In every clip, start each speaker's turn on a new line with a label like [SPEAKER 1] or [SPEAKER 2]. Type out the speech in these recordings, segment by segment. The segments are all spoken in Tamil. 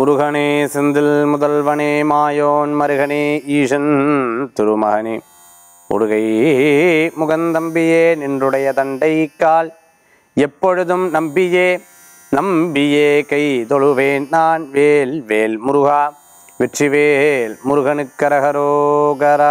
[SPEAKER 1] முருகனே செந்தில் முதல்வனே மாயோன் மருகனே ஈசன் திருமகனே முருகை முகந்தம்பியே நின்றுடைய தண்டை கால் எப்பொழுதும் நம்பியே நம்பியே கை தொழுவேன் நான் வேல் வேல் முருகா வெற்றிவேல் முருகனுக்கரகரோகரா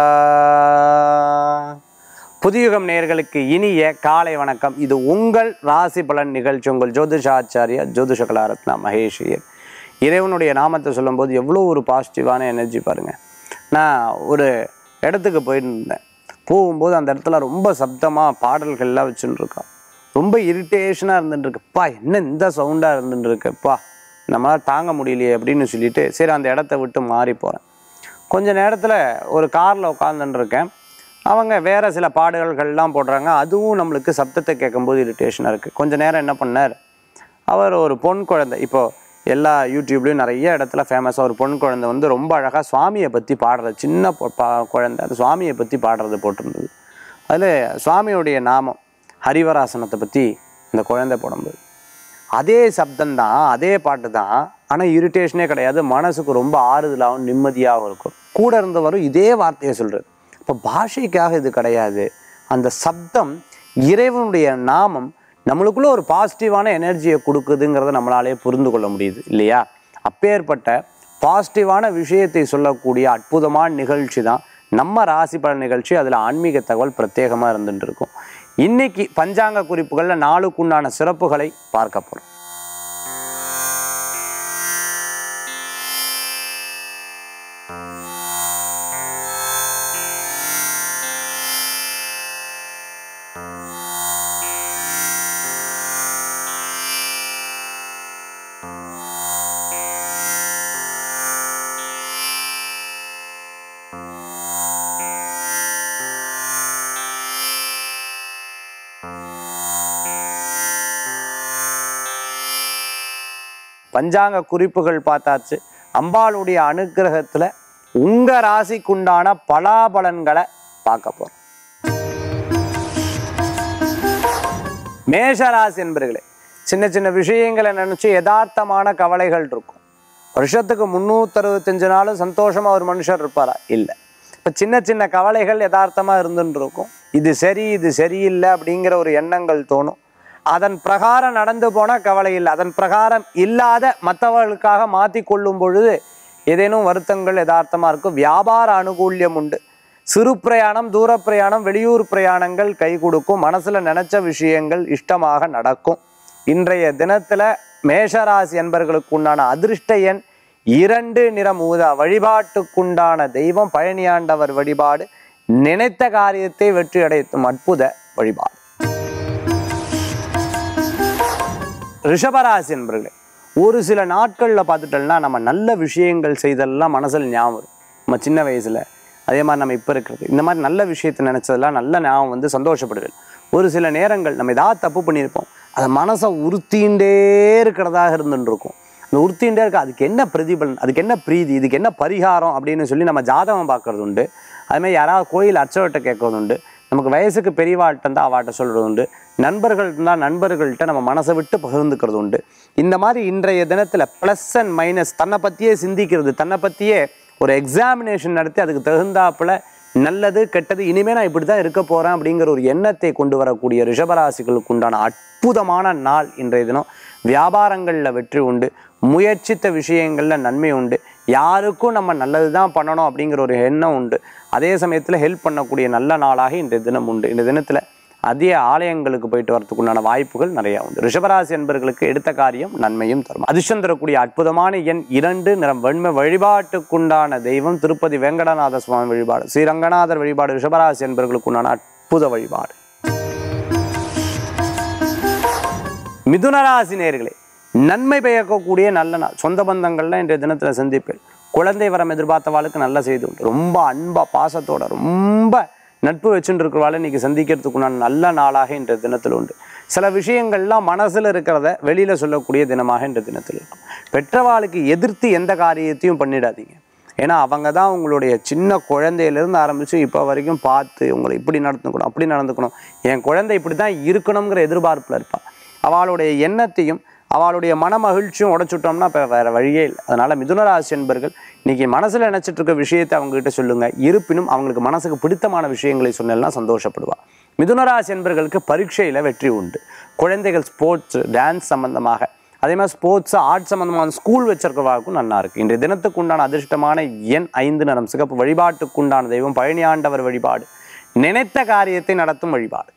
[SPEAKER 1] புதியுகம் நேயர்களுக்கு இனிய காலை வணக்கம் இது உங்கள் ராசி பலன் நிகழ்ச்சி உங்கள் ஜோதிஷாச்சாரியா ஜோதிஷ கலாரத்னா மகேஷியர் இறைவனுடைய நாமத்தை சொல்லும்போது எவ்வளோ ஒரு பாசிட்டிவான எனர்ஜி பாருங்கள் நான் ஒரு இடத்துக்கு போயிருந்தேன் போகும்போது அந்த இடத்துல ரொம்ப சப்தமாக பாடல்கள்லாம் வச்சுன்னு இருக்கான் ரொம்ப இரிட்டேஷனாக இருந்துட்டு இருக்குப்பா என்ன இந்த சவுண்டாக இருந்துட்டு இருக்குப்பா நம்மளால் தாங்க முடியலையே அப்படின்னு சொல்லிட்டு சரி அந்த இடத்த விட்டு மாறி போகிறேன் கொஞ்ச நேரத்தில் ஒரு காரில் உட்காந்துட்டு இருக்கேன் அவங்க வேறு சில பாடல்கள்லாம் போடுறாங்க அதுவும் நம்மளுக்கு சப்தத்தை கேட்கும்போது இரிட்டேஷனாக இருக்குது கொஞ்ச நேரம் என்ன பண்ணார் அவர் ஒரு பொன் குழந்தை இப்போ எல்லா யூடியூப்லேயும் நிறைய இடத்துல ஃபேமஸாக ஒரு பொன் குழந்தை வந்து ரொம்ப அழகாக சுவாமியை பற்றி பாடுறது சின்ன பொ- பா- குழந்தை அந்த சுவாமியை பற்றி பாடுறது போட்டிருந்தது அதில் சுவாமியுடைய நாமம் ஹரிவராசனத்தை பற்றி இந்த குழந்தை போடும்போது அதே சப்தம் தான் அதே பாட்டு தான் ஆனால் இரிட்டேஷனே கிடையாது மனசுக்கு ரொம்ப ஆறுதலாகவும் நிம்மதியாகவும் இருக்கும் கூட இருந்தவரும் இதே வார்த்தையை சொல்கிறது இப்போ பாஷைக்காக இது கிடையாது அந்த சப்தம் இறைவனுடைய நாமம் நம்மளுக்குள்ள ஒரு பாசிட்டிவான எனர்ஜியை கொடுக்குதுங்கிறத நம்மளாலே புரிந்து கொள்ள முடியுது இல்லையா அப்பேற்பட்ட பாசிட்டிவான விஷயத்தை சொல்லக்கூடிய அற்புதமான நிகழ்ச்சி தான் நம்ம ராசி பலன் நிகழ்ச்சி அதில் ஆன்மீக தகவல் பிரத்யேகமாக இருந்துட்டு இருக்கும் இன்னைக்கு பஞ்சாங்க குறிப்புகளில் நாளுக்குண்டான சிறப்புகளை பார்க்க போகிறோம் பஞ்சாங்க குறிப்புகள் பார்த்தாச்சு அம்பாளுடைய அனுக்கிரகத்தில் உங்கள் ராசிக்குண்டான பலாபலன்களை பார்க்க போகிறோம் மேஷராசி என்பர்களே சின்ன சின்ன விஷயங்களை நினச்சி யதார்த்தமான கவலைகள் இருக்கும் வருஷத்துக்கு முந்நூற்றறுபத்தஞ்சு நாளும் சந்தோஷமாக ஒரு மனுஷர் இருப்பாரா இல்லை இப்போ சின்ன சின்ன கவலைகள் யதார்த்தமாக இருந்துட்டு இருக்கும் இது சரி இது சரியில்லை அப்படிங்கிற ஒரு எண்ணங்கள் தோணும் அதன் பிரகாரம் நடந்து போனால் கவலை இல்லை அதன் பிரகாரம் இல்லாத மற்றவர்களுக்காக மாற்றி கொள்ளும் பொழுது ஏதேனும் வருத்தங்கள் யதார்த்தமாக இருக்கும் வியாபார அனுகூல்யம் உண்டு சிறு பிரயாணம் தூர பிரயாணம் வெளியூர் பிரயாணங்கள் கை கொடுக்கும் மனசுல நினைச்ச விஷயங்கள் இஷ்டமாக நடக்கும் இன்றைய தினத்துல மேஷராசி என்பர்களுக்கு உண்டான அதிர்ஷ்ட எண் இரண்டு நிறம் ஊதா வழிபாட்டுக்குண்டான தெய்வம் பழனியாண்டவர் வழிபாடு நினைத்த காரியத்தை வெற்றி அடைத்தும் அற்புத வழிபாடு ரிஷபராசி என்பர்களே ஒரு சில நாட்களில் பார்த்துட்டோம்னா நம்ம நல்ல விஷயங்கள் செய்தெல்லாம் மனசில் ஞாபகம் வரும் நம்ம சின்ன வயசில் அதே மாதிரி நம்ம இப்போ இருக்கிறது இந்த மாதிரி நல்ல விஷயத்தை நினச்சதெல்லாம் நல்ல ஞாபகம் வந்து சந்தோஷப்படுவேன் ஒரு சில நேரங்கள் நம்ம ஏதாவது தப்பு பண்ணியிருப்போம் அதை மனசை உறுத்திண்டே இருக்கிறதாக இருந்துட்டு இருக்கும் அந்த உறுத்திண்டே இருக்க அதுக்கு என்ன பிரதிபலன் அதுக்கு என்ன பிரீதி இதுக்கு என்ன பரிகாரம் அப்படின்னு சொல்லி நம்ம ஜாதகம் பார்க்கறது உண்டு அதுமாதிரி யாராவது கோயில் அர்ச்சகர்கிட்ட கேட்கறது உண்டு நமக்கு வயசுக்கு பெரியவாள்கிட்ட இருந்தால் அவாட்ட சொல்கிறது உண்டு நண்பர்கள் இருந்தால் நண்பர்கள்ட்ட நம்ம மனசை விட்டு பகிர்ந்துக்கிறது உண்டு இந்த மாதிரி இன்றைய தினத்தில் ப்ளஸ் அண்ட் மைனஸ் தன்னை பற்றியே சிந்திக்கிறது தன்னை பற்றியே ஒரு எக்ஸாமினேஷன் நடத்தி அதுக்கு தகுந்தாப்புல நல்லது கெட்டது இனிமே நான் இப்படி தான் இருக்க போகிறேன் அப்படிங்கிற ஒரு எண்ணத்தை கொண்டு வரக்கூடிய ரிஷபராசிகளுக்கு உண்டான அற்புதமான நாள் இன்றைய தினம் வியாபாரங்களில் வெற்றி உண்டு முயற்சித்த விஷயங்களில் நன்மை உண்டு யாருக்கும் நம்ம நல்லது தான் பண்ணணும் அப்படிங்கிற ஒரு எண்ணம் உண்டு அதே சமயத்தில் ஹெல்ப் பண்ணக்கூடிய நல்ல நாளாக இன்றைய தினம் உண்டு இந்த தினத்தில் அதிக ஆலயங்களுக்கு போயிட்டு வரதுக்கு உண்டான வாய்ப்புகள் நிறைய உண்டு ரிஷபராசி என்பர்களுக்கு எடுத்த காரியம் நன்மையும் தரும் அதிர்ஷ்டம் தரக்கூடிய அற்புதமான எண் இரண்டு நிறம் வெண்மை வழிபாட்டுக்குண்டான தெய்வம் திருப்பதி வெங்கடநாத சுவாமி வழிபாடு ஸ்ரீரங்கநாதர் வழிபாடு ரிஷபராசி என்பர்களுக்கு உண்டான அற்புத வழிபாடு மிதுனராசி நேர்களே நன்மை பயக்கக்கூடிய நல்ல நாள் சொந்த பந்தங்கள்லாம் இன்றைய தினத்தில் சந்திப்பேன் குழந்தை வரம் எதிர்பார்த்தவாளுக்கு நல்ல செய்தி உண்டு ரொம்ப அன்பா பாசத்தோட ரொம்ப நட்பு வச்சுட்டு இருக்கிறவாள் இன்னைக்கு சந்திக்கிறதுக்குண்டான நல்ல நாளாக இன்றைய தினத்தில் உண்டு சில விஷயங்கள்லாம் மனசில் இருக்கிறத வெளியில் சொல்லக்கூடிய தினமாக இன்றைய தினத்தில் இருக்கும் பெற்றவாளுக்கு எதிர்த்து எந்த காரியத்தையும் பண்ணிடாதீங்க ஏன்னா அவங்க தான் உங்களுடைய சின்ன குழந்தையிலேருந்து ஆரம்பித்து இப்போ வரைக்கும் பார்த்து உங்களை இப்படி நடந்துக்கணும் அப்படி நடந்துக்கணும் என் குழந்தை இப்படி தான் இருக்கணுங்கிற எதிர்பார்ப்பில் இருப்பாள் அவளுடைய எண்ணத்தையும் அவளுடைய மன மகிழ்ச்சியும் உடைச்சுட்டோம்னா இப்போ வேற வழியே இல்லை அதனால மிதுனராசி என்பர்கள் இன்னைக்கு மனசுல நினைச்சிட்டு இருக்க விஷயத்தை அவங்க கிட்ட சொல்லுங்க இருப்பினும் அவங்களுக்கு மனசுக்கு பிடித்தமான விஷயங்களை சொன்னா சந்தோஷப்படுவா மிதுனராசி என்பர்களுக்கு பரீட்சையில வெற்றி உண்டு குழந்தைகள் ஸ்போர்ட்ஸ் டான்ஸ் சம்பந்தமாக அதே மாதிரி ஸ்போர்ட்ஸ் ஆர்ட் சம்பந்தமான ஸ்கூல் வச்சிருக்கவாருக்கும் நல்லா இருக்கு இன்றைய தினத்துக்கு உண்டான அதிர்ஷ்டமான எண் ஐந்து நிறம் சிகப்பு வழிபாட்டுக்கு உண்டான தெய்வம் பழனி ஆண்டவர் வழிபாடு நினைத்த காரியத்தை நடத்தும் வழிபாடு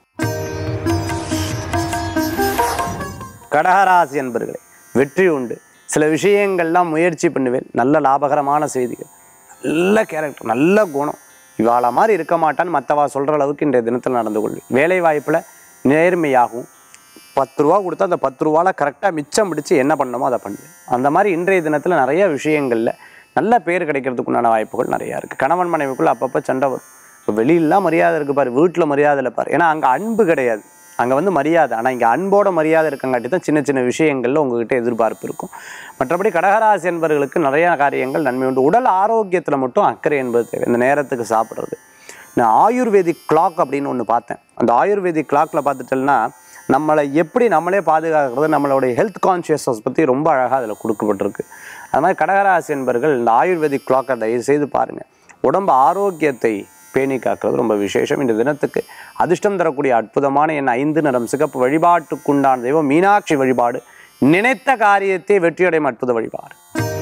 [SPEAKER 1] கடகராசி என்பர்களே வெற்றி உண்டு சில விஷயங்கள்லாம் முயற்சி பண்ணுவேன் நல்ல லாபகரமான செய்திகள் நல்ல கேரக்டர் நல்ல குணம் இவாள மாதிரி இருக்க மாட்டான்னு மற்றவா சொல்கிற அளவுக்கு இன்றைய தினத்தில் நடந்து கொள்வேன் வேலை வாய்ப்பில் நேர்மையாகவும் பத்து ரூபா கொடுத்தா அந்த பத்து ரூபால கரெக்டாக மிச்சம் பிடிச்சு என்ன பண்ணணுமோ அதை பண்ணுவேன் அந்த மாதிரி இன்றைய தினத்தில் நிறைய விஷயங்களில் நல்ல பேர் கிடைக்கிறதுக்குண்டான வாய்ப்புகள் நிறையா இருக்குது கணவன் மனைவிக்குள்ள அப்பப்போ சண்டை வரும் இப்போ வெளியிலாம் மரியாதை இருக்கு பாரு வீட்டில் மரியாதை இல்லை பாரு ஏன்னா அங்கே அன்பு கிடையாது அங்கே வந்து மரியாதை ஆனால் இங்கே அன்போட மரியாதை இருக்கங்காட்டி தான் சின்ன சின்ன விஷயங்களில் உங்ககிட்ட எதிர்பார்ப்பு இருக்கும் மற்றபடி கடகராசி என்பவர்களுக்கு நிறைய காரியங்கள் நன்மை உண்டு உடல் ஆரோக்கியத்தில் மட்டும் அக்கறை என்பது தேவை இந்த நேரத்துக்கு சாப்பிட்றது நான் ஆயுர்வேதிக் கிளாக் அப்படின்னு ஒன்று பார்த்தேன் அந்த ஆயுர்வேதிக் கிளாக்ல பார்த்துட்டேன்னா நம்மளை எப்படி நம்மளே பாதுகாக்கிறது நம்மளுடைய ஹெல்த் கான்ஷியஸ்னஸ் பற்றி ரொம்ப அழகாக அதில் கொடுக்கப்பட்டிருக்கு அது மாதிரி கடகராசி என்பர்கள் இந்த ஆயுர்வேதிக் கிளாக்கை தயவு செய்து பாருங்கள் உடம்பு ஆரோக்கியத்தை பேணி காக்கிறது ரொம்ப விசேஷம் இந்த தினத்துக்கு அதிர்ஷ்டம் தரக்கூடிய அற்புதமான என் ஐந்து நிறம் சிகப்பு வழிபாட்டுக்குண்டான தெய்வம் மீனாட்சி வழிபாடு நினைத்த காரியத்தை வெற்றியடையும் அற்புத வழிபாடு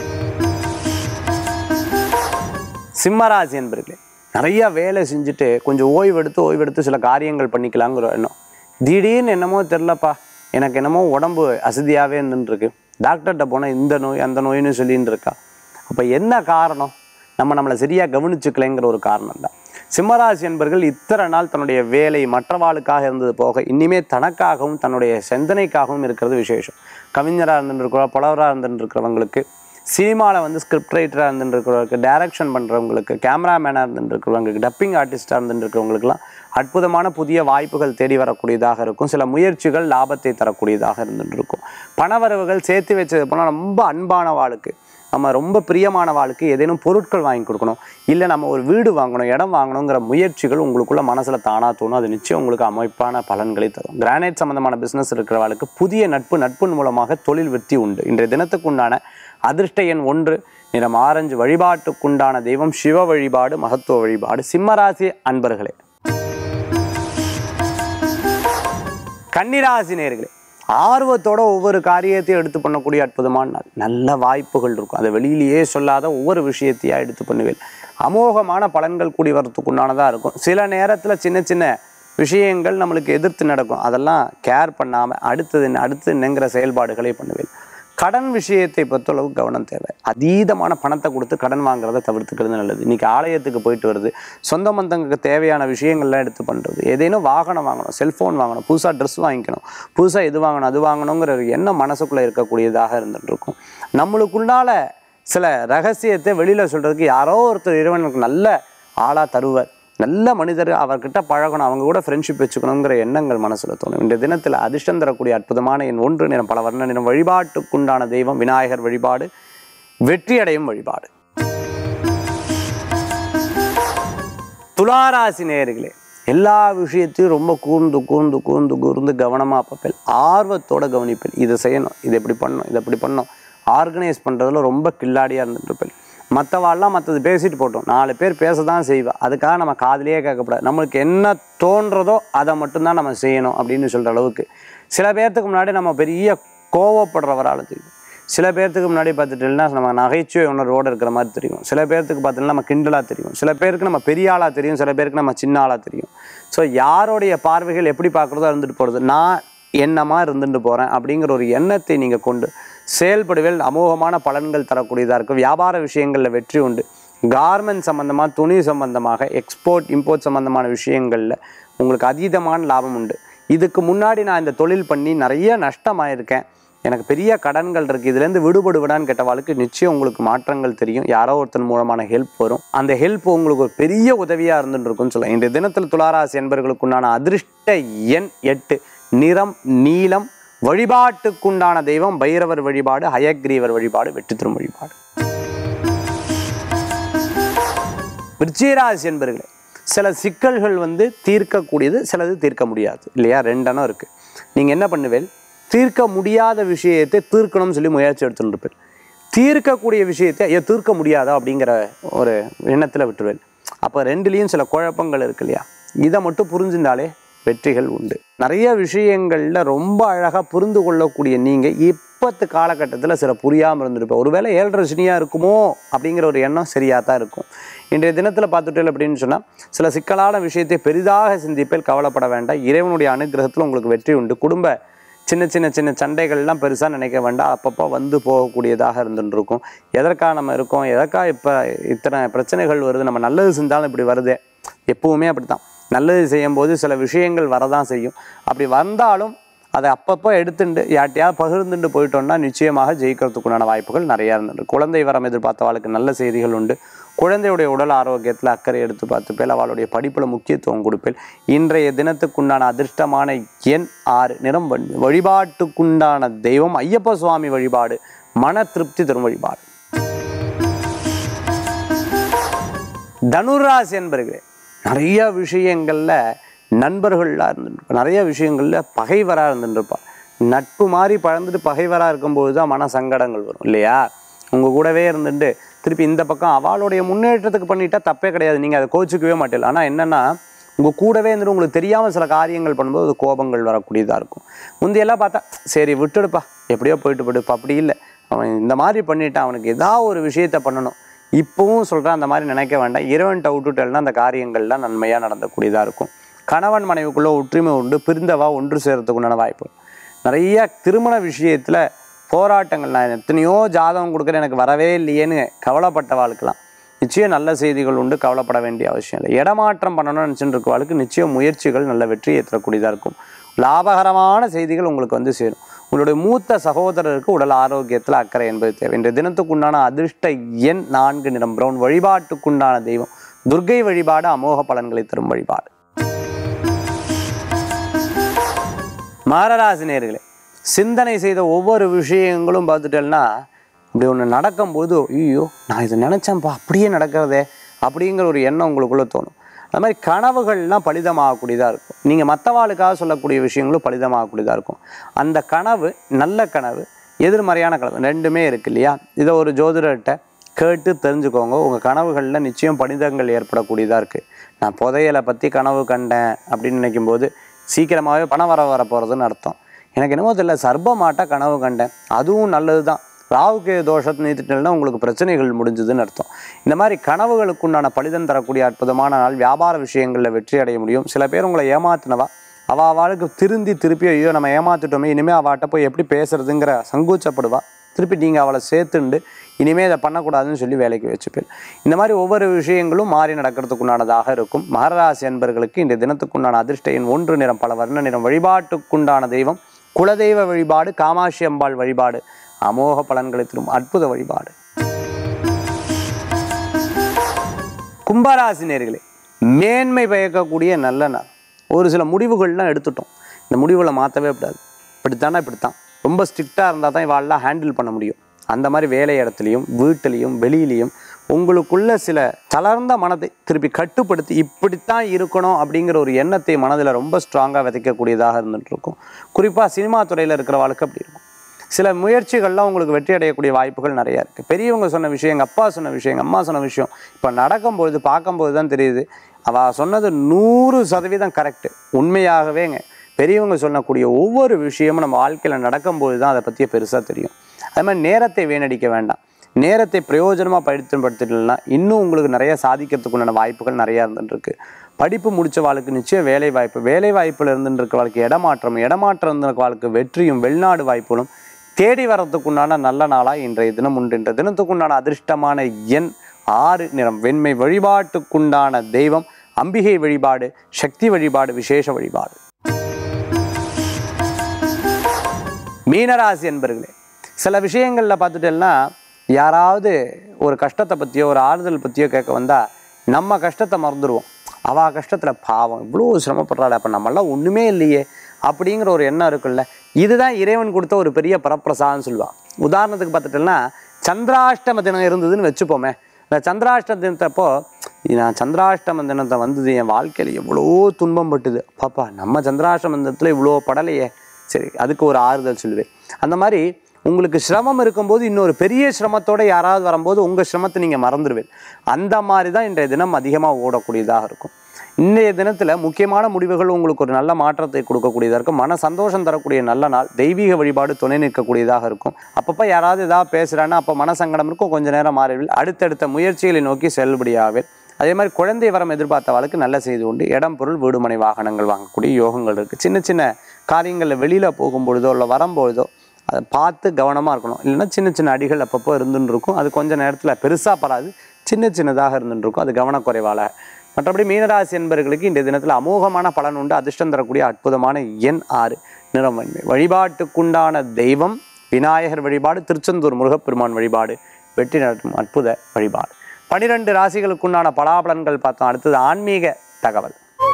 [SPEAKER 1] சிம்மராசி என்பர்களே நிறைய வேலை செஞ்சுட்டு கொஞ்சம் ஓய்வெடுத்து ஓய்வெடுத்து சில காரியங்கள் பண்ணிக்கலாங்கிற எண்ணம் திடீர்னு என்னமோ தெரிலப்பா எனக்கு என்னமோ உடம்பு அசதியாகவே இருந்துருக்கு டாக்டர்கிட்ட போனால் இந்த நோய் அந்த நோயின்னு சொல்லின்னு இருக்கா அப்போ என்ன காரணம் நம்ம நம்மளை சரியாக கவனிச்சுக்கலைங்கிற ஒரு காரணம் தான் சிம்மராசி என்பர்கள் இத்தனை நாள் தன்னுடைய வேலை மற்றவாளுக்காக இருந்தது போக இனிமே தனக்காகவும் தன்னுடைய சிந்தனைக்காகவும் இருக்கிறது விசேஷம் கவிஞராக இருந்துருக்கிறோம் புலவராக இருந்துருக்கிறவங்களுக்கு சினிமாவில் வந்து ஸ்கிரிப்ட் ரைட்டராக இருந்துருக்கிறவங்களுக்கு டைரக்ஷன் பண்ணுறவங்களுக்கு கேமராமேனாக இருந்துருக்கிறவங்களுக்கு டப்பிங் ஆர்டிஸ்டாக இருந்துருக்கிறவங்களுக்குலாம் அற்புதமான புதிய வாய்ப்புகள் தேடி வரக்கூடியதாக இருக்கும் சில முயற்சிகள் லாபத்தை தரக்கூடியதாக இருந்துருக்கும் பணவரவுகள் சேர்த்து வச்சது போனால் ரொம்ப அன்பான வாளுக்கு நம்ம ரொம்ப பிரியமான வாழ்க்கை ஏதேனும் பொருட்கள் வாங்கி கொடுக்கணும் இல்லை நம்ம ஒரு வீடு வாங்கணும் இடம் வாங்கணுங்கிற முயற்சிகள் உங்களுக்குள்ள மனசில் தானாக தோணும் அது நிச்சயம் உங்களுக்கு அமைப்பான பலன்களை தரும் கிரானைட் சம்பந்தமான பிஸ்னஸ் இருக்கிறவர்களுக்கு புதிய நட்பு நட்பின் மூலமாக தொழில் வெற்றி உண்டு இன்றைய தினத்துக்குண்டான அதிர்ஷ்ட எண் ஒன்று நிறம் ஆரஞ்சு வழிபாட்டுக்குண்டான தெய்வம் சிவ வழிபாடு மகத்துவ வழிபாடு சிம்மராசி அன்பர்களே கன்னிராசி நேர்களே ஆர்வத்தோட ஒவ்வொரு காரியத்தையும் எடுத்து பண்ணக்கூடிய அற்புதமான நாள் நல்ல வாய்ப்புகள் இருக்கும் அதை வெளியிலேயே சொல்லாத ஒவ்வொரு விஷயத்தையா எடுத்து பண்ணுவேன் அமோகமான பலன்கள் கூடி வரத்துக்கு உண்டானதாக இருக்கும் சில நேரத்தில் சின்ன சின்ன விஷயங்கள் நம்மளுக்கு எதிர்த்து நடக்கும் அதெல்லாம் கேர் பண்ணாமல் அடுத்தது என்ன அடுத்து என்னங்கிற செயல்பாடுகளை பண்ணுவேன் கடன் விஷயத்தை பொறுத்தளவு கவனம் தேவை அதீதமான பணத்தை கொடுத்து கடன் வாங்குறதை தவிர்த்துக்கிறது நல்லது இன்னைக்கு ஆலயத்துக்கு போயிட்டு வருது சொந்த பந்தங்களுக்கு தேவையான விஷயங்கள்லாம் எடுத்து பண்ணுறது ஏதேனும் வாகனம் வாங்கணும் செல்ஃபோன் வாங்கணும் புதுசாக ட்ரெஸ் வாங்கிக்கணும் புதுசாக இது வாங்கணும் அது வாங்கணுங்கிற ஒரு எண்ணம் மனசுக்குள்ளே இருக்கக்கூடியதாக இருந்துட்டு இருக்கும் நம்மளுக்குள்ளால சில ரகசியத்தை வெளியில் சொல்கிறதுக்கு யாரோ ஒருத்தர் இறைவனுக்கு நல்ல ஆளாக தருவர் நல்ல மனிதர் அவர்கிட்ட பழகணும் அவங்க கூட ஃப்ரெண்ட்ஷிப் வச்சுக்கணுங்கிற எண்ணங்கள் மனசில் தோணும் இந்த தினத்தில் அதிர்ஷ்டம் தரக்கூடிய அற்புதமான என் ஒன்று நிறம் பல வர்ண நிறம் வழிபாட்டுக்குண்டான தெய்வம் விநாயகர் வழிபாடு வெற்றியடையும் வழிபாடு துளாராசி நேயர்களே எல்லா விஷயத்தையும் ரொம்ப கூர்ந்து கூர்ந்து கூர்ந்து கூர்ந்து கவனமாக பார்ப்பேன் ஆர்வத்தோட கவனிப்பேன் இதை செய்யணும் இதை எப்படி பண்ணணும் இதை எப்படி பண்ணணும் ஆர்கனைஸ் பண்ணுறதுல ரொம்ப கில்லாடியாக இருந்துட்டு இருப்பேன் மற்றவாள்லாம் மற்றது பேசிட்டு போட்டோம் நாலு பேர் பேச தான் செய்வா அதுக்காக நம்ம காதுலயே கேட்கக்கூடாது நம்மளுக்கு என்ன தோன்றதோ அதை மட்டும்தான் நம்ம செய்யணும் அப்படின்னு சொல்கிற அளவுக்கு சில பேர்த்துக்கு முன்னாடி நம்ம பெரிய கோவப்படுறவரால் தெரியும் சில பேர்த்துக்கு முன்னாடி பார்த்துட்டீங்கன்னா நம்ம நகைச்சுவை உணர்வோடு இருக்கிற மாதிரி தெரியும் சில பேர்த்துக்கு பார்த்தீங்கன்னா நம்ம கிண்டலாக தெரியும் சில பேருக்கு நம்ம பெரிய ஆளாக தெரியும் சில பேருக்கு நம்ம சின்ன ஆளாக தெரியும் ஸோ யாருடைய பார்வைகள் எப்படி பார்க்குறதோ இருந்துட்டு போகிறது நான் என்னமா இருந்துட்டு போகிறேன் அப்படிங்கிற ஒரு எண்ணத்தை நீங்கள் கொண்டு செயல்படுவேல் அமோகமான பலன்கள் தரக்கூடியதாக இருக்கும் வியாபார விஷயங்களில் வெற்றி உண்டு கார்மெண்ட் சம்மந்தமாக துணி சம்மந்தமாக எக்ஸ்போர்ட் இம்போர்ட் சம்மந்தமான விஷயங்களில் உங்களுக்கு அதீதமான லாபம் உண்டு இதுக்கு முன்னாடி நான் இந்த தொழில் பண்ணி நிறைய நஷ்டமாயிருக்கேன் எனக்கு பெரிய கடன்கள் இருக்குது இதுலேருந்து விடுபடுவிடான்னு கேட்டவாளுக்கு நிச்சயம் உங்களுக்கு மாற்றங்கள் தெரியும் யாரோ ஒருத்தன் மூலமான ஹெல்ப் வரும் அந்த ஹெல்ப் உங்களுக்கு ஒரு பெரிய உதவியாக இருந்துட்டு இருக்கும்னு சொல்லலாம் இன்றைய தினத்தில் துளாராசி என்பர்களுக்குண்டான அதிர்ஷ்ட எண் எட்டு நிறம் நீலம் வழிபாட்டுக்குண்டான தெய்வம் பைரவர் வழிபாடு ஹயக்ரீவர் வழிபாடு வெற்றி தரும் வழிபாடு விருச்சிகராசி என்பர்களே சில சிக்கல்கள் வந்து தீர்க்கக்கூடியது சிலது தீர்க்க முடியாது இல்லையா ரெண்டெண்ணம் இருக்குது நீங்கள் என்ன பண்ணுவேல் தீர்க்க முடியாத விஷயத்தை தீர்க்கணும்னு சொல்லி முயற்சி எடுத்துட்டு இருப்பேன் தீர்க்கக்கூடிய விஷயத்தை ஐயோ தீர்க்க முடியாதா அப்படிங்கிற ஒரு எண்ணத்தில் விட்டுருவேன் அப்போ ரெண்டுலேயும் சில குழப்பங்கள் இருக்கு இல்லையா இதை மட்டும் புரிஞ்சிருந்தாலே வெற்றிகள் உண்டு நிறைய விஷயங்களில் ரொம்ப அழகாக புரிந்து கொள்ளக்கூடிய நீங்கள் இப்பத்து காலகட்டத்தில் சில புரியாமல் இருந்திருப்போம் ஒருவேளை ஏழரை சனியாக இருக்குமோ அப்படிங்கிற ஒரு எண்ணம் சரியாக தான் இருக்கும் இன்றைய தினத்தில் பார்த்துட்டேன் அப்படின்னு சொன்னால் சில சிக்கலான விஷயத்தை பெரிதாக சிந்திப்பில் கவலைப்பட வேண்டாம் இறைவனுடைய அனுகிரகத்தில் உங்களுக்கு வெற்றி உண்டு குடும்ப சின்ன சின்ன சின்ன சண்டைகள்லாம் பெருசாக நினைக்க வேண்டாம் அப்பப்போ வந்து போகக்கூடியதாக இருந்துட்டு இருக்கும் எதற்காக நம்ம இருக்கோம் எதற்காக இப்போ இத்தனை பிரச்சனைகள் வருது நம்ம நல்லது செஞ்சாலும் இப்படி வருதே எப்பவுமே அப்படி தான் நல்லது செய்யும்போது சில விஷயங்கள் வரதான் செய்யும் அப்படி வந்தாலும் அதை அப்பப்போ எடுத்துட்டு யார்ட்டையாவது பகிர்ந்துட்டு போயிட்டோம்னா நிச்சயமாக ஜெயிக்கிறதுக்குண்டான வாய்ப்புகள் நிறையா இருந்துட்டு குழந்தை வரம் எதிர்பார்த்தவாளுக்கு நல்ல செய்திகள் உண்டு குழந்தையுடைய உடல் ஆரோக்கியத்தில் அக்கறை எடுத்து பார்த்துப்பேல் அவளுடைய படிப்பில் முக்கியத்துவம் கொடுப்பேன் இன்றைய தினத்துக்குண்டான அதிர்ஷ்டமான எண் ஆறு நிறம் வன்- வழிபாட்டுக்குண்டான தெய்வம் ஐயப்ப சுவாமி வழிபாடு மன திருப்தி தரும் வழிபாடு தனுராசி என்பர்களே நிறைய விஷயங்களில் நண்பர்களாக இருந்துருப்பா நிறைய விஷயங்களில் பகைவராக இருந்துருப்பா நட்பு மாதிரி பழந்துட்டு பகைவராக இருக்கும்போது தான் மன சங்கடங்கள் வரும் இல்லையா உங்கள் கூடவே இருந்துட்டு திருப்பி இந்த பக்கம் அவளுடைய முன்னேற்றத்துக்கு பண்ணிட்டா தப்பே கிடையாது நீங்கள் அதை கோச்சிக்கவே மாட்டீங்க ஆனால் என்னென்னா உங்கள் கூடவே இருந்துட்டு உங்களுக்கு தெரியாமல் சில காரியங்கள் பண்ணும்போது அது கோபங்கள் வரக்கூடியதாக இருக்கும் முந்தையெல்லாம் பார்த்தா சரி விட்டுடுப்பா எப்படியோ போயிட்டு போயிடுப்பா அப்படி இல்லை அவன் இந்த மாதிரி பண்ணிட்டான் அவனுக்கு ஏதாவது ஒரு விஷயத்த பண்ணணும் இப்பவும் சொல்கிறேன் அந்த மாதிரி நினைக்க வேண்டாம் இறைவன்ட்ட விட்டுட்டேன்னா அந்த காரியங்கள்லாம் நன்மையாக நடந்தக்கூடியதாக இருக்கும் கணவன் மனைவிக்குள்ள ஒற்றுமை உண்டு பிரிந்தவா ஒன்று சேர்றதுக்கு உண்டான வாய்ப்பு நிறைய திருமண விஷயத்தில் போராட்டங்கள் நான் எத்தனையோ ஜாதகம் கொடுக்குறேன் எனக்கு வரவே இல்லையேன்னு கவலைப்பட்டவாளுக்கெல்லாம் நிச்சயம் நல்ல செய்திகள் உண்டு கவலைப்பட வேண்டிய அவசியம் இல்லை இடமாற்றம் பண்ணணும்னு நினச்சிட்டு இருக்கவாளுக்கு நிச்சயம் முயற்சிகள் நல்ல வெற்றியை தரக்கூடியதாக இருக்கும் லாபகரமான செய்திகள் உங்களுக்கு வந்து சேரும் உங்களுடைய மூத்த சகோதரருக்கு உடல் ஆரோக்கியத்தில் அக்கறை என்பது தேவை இன்றைய தினத்துக்குண்டான அதிர்ஷ்ட எண் நான்கு நிறம் பிரவுன் வழிபாட்டுக்குண்டான தெய்வம் துர்க்கை வழிபாடு அமோக பலன்களை தரும் வழிபாடு மாரராசி நேர்களே சிந்தனை செய்த ஒவ்வொரு விஷயங்களும் பார்த்துட்டேன்னா இப்படி ஒன்று நடக்கும்போது ஐயோ நான் இதை நினச்சேன்ப்பா அப்படியே நடக்கிறதே அப்படிங்கிற ஒரு எண்ணம் உங்களுக்குள்ளே தோணும் அது மாதிரி கனவுகள்லாம் பலிதமாகக்கூடியதாக இருக்கும் நீங்கள் மற்றவாளுக்காக சொல்லக்கூடிய விஷயங்களும் பலிதமாகக்கூடியதாக இருக்கும் அந்த கனவு நல்ல கனவு எதிர்மறையான கனவு ரெண்டுமே இருக்கு இல்லையா இதை ஒரு ஜோதிடர்கிட்ட கேட்டு தெரிஞ்சுக்கோங்க உங்கள் கனவுகளில் நிச்சயம் பணிதங்கள் ஏற்படக்கூடியதாக இருக்குது நான் புதையலை பற்றி கனவு கண்டேன் அப்படின்னு நினைக்கும்போது சீக்கிரமாகவே பணம் வர வர போகிறதுன்னு அர்த்தம் எனக்கு என்னமோ தெரியல சர்ப்பமாட்ட கனவு கண்டேன் அதுவும் நல்லது தான் ராவுக்கு தோஷத்தை நீத்துட்டேன்னா உங்களுக்கு பிரச்சனைகள் முடிஞ்சுதுன்னு அர்த்தம் இந்த மாதிரி கனவுகளுக்கு உண்டான பலிதம் தரக்கூடிய அற்புதமான நாள் வியாபார விஷயங்களில் வெற்றி அடைய முடியும் சில பேர் உங்களை ஏமாத்தினவா அவ அவளுக்கு திருந்தி திருப்பி ஐயோ நம்ம ஏமாத்திட்டோமே இனிமேல் அவட்ட போய் எப்படி பேசுறதுங்கிற சங்கூச்சப்படுவா திருப்பி நீங்கள் அவளை சேர்த்துண்டு இனிமேல் இதை பண்ணக்கூடாதுன்னு சொல்லி வேலைக்கு வச்சுப்பேன் இந்த மாதிரி ஒவ்வொரு விஷயங்களும் மாறி நடக்கிறதுக்குண்டானதாக இருக்கும் மகராசி என்பர்களுக்கு இந்த தினத்துக்குண்டான அதிர்ஷ்ட எண் ஒன்று நிறம் பல வர்ண நிறம் வழிபாட்டுக்குண்டான தெய்வம் குலதெய்வ வழிபாடு காமாட்சி அம்பாள் வழிபாடு அமோக பலன்களை தரும் அற்புத வழிபாடு கும்பராசி நேர்களே மேன்மை பயக்கக்கூடிய நல்ல நாள் ஒரு சில முடிவுகள்லாம் எடுத்துட்டோம் இந்த முடிவுகளை மாற்றவே கூடாது இப்படித்தானே இப்படித்தான் ரொம்ப ஸ்ட்ரிக்டாக இருந்தால் தான் இவாளெலாம் ஹேண்டில் பண்ண முடியும் அந்த மாதிரி வேலை இடத்துலையும் வீட்டிலையும் வெளியிலையும் உங்களுக்குள்ள சில தளர்ந்த மனதை திருப்பி கட்டுப்படுத்தி இப்படித்தான் இருக்கணும் அப்படிங்கிற ஒரு எண்ணத்தை மனதில் ரொம்ப ஸ்ட்ராங்காக விதைக்கக்கூடியதாக இருந்துட்டு இருக்கும் குறிப்பாக சினிமா துறையில் இருக்கிறவாளுக்கு அப்படி இருக்கும் சில முயற்சிகள்லாம் உங்களுக்கு வெற்றி அடையக்கூடிய வாய்ப்புகள் நிறையா இருக்குது பெரியவங்க சொன்ன விஷயம் எங்கள் அப்பா சொன்ன விஷயம் எங்கள் அம்மா சொன்ன விஷயம் இப்போ நடக்கும்பொழுது பார்க்கும்போது தான் தெரியுது அவள் சொன்னது நூறு சதவீதம் கரெக்டு உண்மையாகவேங்க பெரியவங்க சொல்லக்கூடிய ஒவ்வொரு விஷயமும் நம்ம வாழ்க்கையில் நடக்கும்போது தான் அதை பற்றிய பெருசாக தெரியும் அது மாதிரி நேரத்தை வீணடிக்க வேண்டாம் நேரத்தை பிரயோஜனமாக பயன்படுத்திட்டீங்கன்னா இன்னும் உங்களுக்கு நிறைய சாதிக்கிறதுக்குண்டான வாய்ப்புகள் நிறையா இருந்துருக்கு படிப்பு முடிச்ச வாழ்க்கை நிச்சயம் வேலை வாய்ப்பு வேலை வாய்ப்பில் இருந்துட்டு இருக்க வாழ்க்கை இடமாற்றம் இடமாற்றம் இருந்திருக்க வாழ்க்கை வெற்றியும் வெளிநாடு வாய்ப்புகளும் தேடி வரத்துக்குண்டான நல்ல நாளாக இன்றைய தினம் உண்டு இன்றைய தினத்துக்குண்டான அதிர்ஷ்டமான எண் ஆறு நிறம் வெண்மை வழிபாட்டுக்குண்டான தெய்வம் அம்பிகை வழிபாடு சக்தி வழிபாடு விசேஷ வழிபாடு மீனராசி என்பர்களே சில விஷயங்களில் பார்த்துட்டேன்னா யாராவது ஒரு கஷ்டத்தை பற்றியோ ஒரு ஆறுதல் பற்றியோ கேட்க வந்தால் நம்ம கஷ்டத்தை மறந்துடுவோம் அவள் கஷ்டத்தில் பாவம் இவ்வளோ சிரமப்படுறாள் அப்போ நம்மளாம் ஒன்றுமே இல்லையே அப்படிங்கிற ஒரு எண்ணம் இருக்குல்ல இதுதான் இறைவன் கொடுத்த ஒரு பெரிய பரப்பிரசாதம்னு சொல்லுவாள் உதாரணத்துக்கு பார்த்துட்டேன்னா சந்திராஷ்டம தினம் இருந்ததுன்னு வச்சுப்போமே இந்த சந்திராஷ்டம தினத்தப்போ நான் சந்திராஷ்டம தினத்தை வந்தது என் வாழ்க்கையில் எவ்வளோ துன்பம் பட்டுது பாப்பா நம்ம சந்திராஷ்டம தினத்தில் இவ்வளோ படலையே சரி அதுக்கு ஒரு ஆறுதல் சொல்லுவேன் அந்த மாதிரி உங்களுக்கு சிரமம் இருக்கும்போது இன்னொரு பெரிய சிரமத்தோட யாராவது வரும்போது உங்கள் சிரமத்தை நீங்கள் மறந்துடுவேன் அந்த மாதிரி தான் இன்றைய தினம் அதிகமாக ஓடக்கூடியதாக இருக்கும் இன்றைய தினத்தில் முக்கியமான முடிவுகள் உங்களுக்கு ஒரு நல்ல மாற்றத்தை கொடுக்கக்கூடியதாக இருக்கும் மன சந்தோஷம் தரக்கூடிய நல்ல நாள் தெய்வீக வழிபாடு துணை நிற்கக்கூடியதாக இருக்கும் அப்பப்போ யாராவது ஏதாவது பேசுகிறான்னா அப்போ மனசங்கடம் இருக்கும் கொஞ்ச நேரம் மாறிவில் அடுத்தடுத்த முயற்சிகளை நோக்கி செல்லுபடியாவேன் அதே மாதிரி குழந்தை வரம் எதிர்பார்த்தவளுக்கு நல்ல செய்தி உண்டு இடம் பொருள் வீடுமனை வாகனங்கள் வாங்கக்கூடிய யோகங்கள் இருக்குது சின்ன சின்ன காரியங்களில் வெளியில் போகும்பொழுதோ இல்லை வரும்பொழுதோ அதை பார்த்து கவனமாக இருக்கணும் இல்லைன்னா சின்ன சின்ன அடிகள் அப்பப்போ இருந்துன்னு இருக்கும் அது கொஞ்ச நேரத்தில் பெருசாக படாது சின்ன சின்னதாக இருந்துட்டு இருக்கும் அது கவனக்குறைவால் மற்றபடி மீனராசி என்பவர்களுக்கு இந்த தினத்தில் அமோகமான பலன் உண்டு அதிர்ஷ்டம் தரக்கூடிய அற்புதமான எண் ஆறு நிறம் வெண்மை வழிபாட்டுக்குண்டான தெய்வம் விநாயகர் வழிபாடு திருச்செந்தூர் முருகப்பெருமான் வழிபாடு வெற்றி நடத்தும் அற்புத வழிபாடு பனிரெண்டு ராசிகளுக்குண்டான பலாபலன்கள் பார்த்தோம் அடுத்தது ஆன்மீக தகவல்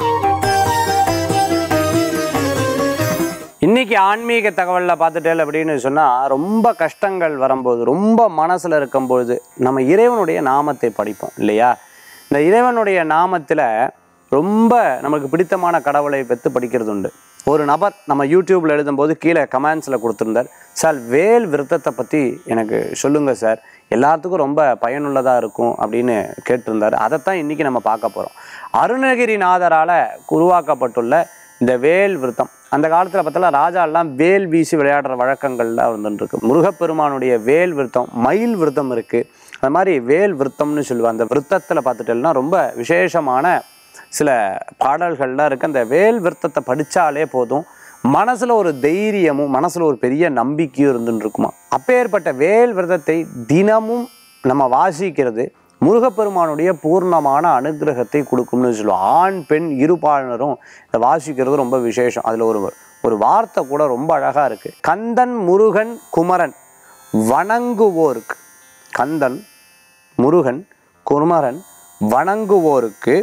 [SPEAKER 1] இன்னைக்கு ஆன்மீக தகவலில் பார்த்துட்டேன் அப்படின்னு சொன்னால் ரொம்ப கஷ்டங்கள் வரும்போது ரொம்ப மனசில் இருக்கும்பொழுது நம்ம இறைவனுடைய நாமத்தை படிப்போம் இல்லையா இந்த இறைவனுடைய நாமத்தில் ரொம்ப நமக்கு பிடித்தமான கடவுளை பெற்று படிக்கிறது உண்டு ஒரு நபர் நம்ம யூடியூப்பில் எழுதும்போது கீழே கமெண்ட்ஸில் கொடுத்துருந்தார் சார் வேல் விருத்தத்தை பற்றி எனக்கு சொல்லுங்கள் சார் எல்லாத்துக்கும் ரொம்ப பயனுள்ளதாக இருக்கும் அப்படின்னு கேட்டிருந்தார் அதைத்தான் இன்றைக்கி நம்ம பார்க்க போகிறோம் அருணகிரிநாதரால் உருவாக்கப்பட்டுள்ள இந்த வேல் விருத்தம் அந்த காலத்தில் பார்த்தா ராஜாலாம் வேல் வீசி விளையாடுற வழக்கங்கள்லாம் இருந்துருக்கு முருகப்பெருமானுடைய வேல் விருத்தம் மயில் விருத்தம் இருக்குது அந்த மாதிரி வேல் விருத்தம்னு சொல்லுவாங்க அந்த விருத்தத்தில் பார்த்துட்டேன்னா ரொம்ப விசேஷமான சில பாடல்கள்லாம் இருக்குது அந்த வேல் விருத்தத்தை படித்தாலே போதும் மனசில் ஒரு தைரியமும் மனசில் ஒரு பெரிய நம்பிக்கையும் இருந்துன்னு இருக்குமா அப்பேற்பட்ட வேல் விரதத்தை தினமும் நம்ம வாசிக்கிறது முருகப்பெருமானுடைய பூர்ணமான அனுகிரகத்தை கொடுக்கும்னு சொல்லுவோம் ஆண் பெண் இருபாலனரும் இதை வாசிக்கிறது ரொம்ப விசேஷம் அதில் ஒரு ஒரு வார்த்தை கூட ரொம்ப அழகாக இருக்குது கந்தன் முருகன் குமரன் வணங்குவோருக்கு கந்தன் முருகன் குமரன் வணங்குவோருக்கு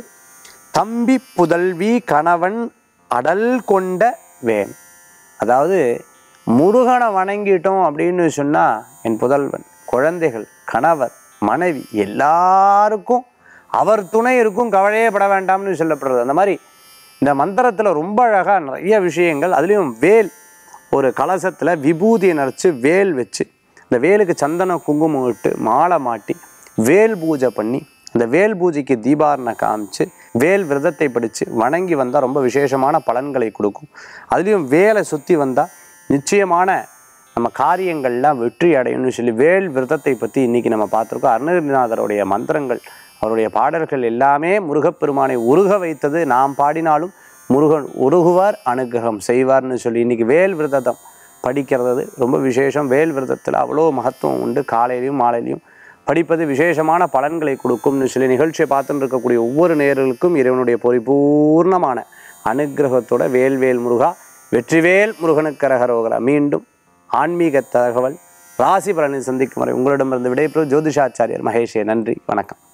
[SPEAKER 1] தம்பி புதல்வி கணவன் அடல் கொண்ட வேன் அதாவது முருகனை வணங்கிட்டோம் அப்படின்னு சொன்னால் என் புதல்வன் குழந்தைகள் கணவர் மனைவி எல்லாருக்கும் அவர் துணை இருக்கும் கவலையே பட வேண்டாம்னு சொல்லப்படுறது அந்த மாதிரி இந்த மந்திரத்தில் ரொம்ப அழகாக நிறைய விஷயங்கள் அதுலேயும் வேல் ஒரு கலசத்தில் விபூதியை நரைச்சி வேல் வச்சு இந்த வேலுக்கு சந்தன குங்குமம் விட்டு மாலை மாட்டி வேல் பூஜை பண்ணி அந்த வேல் பூஜைக்கு தீபாரணை காமிச்சு வேல் விரதத்தை படித்து வணங்கி வந்தால் ரொம்ப விசேஷமான பலன்களை கொடுக்கும் அதுலேயும் வேலை சுற்றி வந்தால் நிச்சயமான நம்ம காரியங்கள்லாம் வெற்றி அடையும்னு சொல்லி வேல் விரதத்தை பற்றி இன்றைக்கி நம்ம பார்த்துருக்கோம் அருணகிரிநாதருடைய மந்திரங்கள் அவருடைய பாடல்கள் எல்லாமே முருகப்பெருமானை உருக வைத்தது நாம் பாடினாலும் முருகன் உருகுவார் அனுகிரகம் செய்வார்னு சொல்லி இன்றைக்கி வேல் விரதம் படிக்கிறது ரொம்ப விசேஷம் வேல் விரதத்தில் அவ்வளோ மகத்துவம் உண்டு காலையிலையும் மாலையிலையும் படிப்பது விசேஷமான பலன்களை கொடுக்கும்னு சொல்லி நிகழ்ச்சியை பார்த்துட்டு இருக்கக்கூடிய ஒவ்வொரு நேர்களுக்கும் இறைவனுடைய பரிபூர்ணமான அனுகிரகத்தோட வேல்வேல் முருகா வெற்றிவேல் முருகனுக்கரகரோகரா மீண்டும் ஆன்மீக தகவல் ராசி பலனை சந்திக்கும் வரை உங்களிடமிருந்து விடைபெறும் ஜோதிஷாச்சாரியர் மகேஷே நன்றி வணக்கம்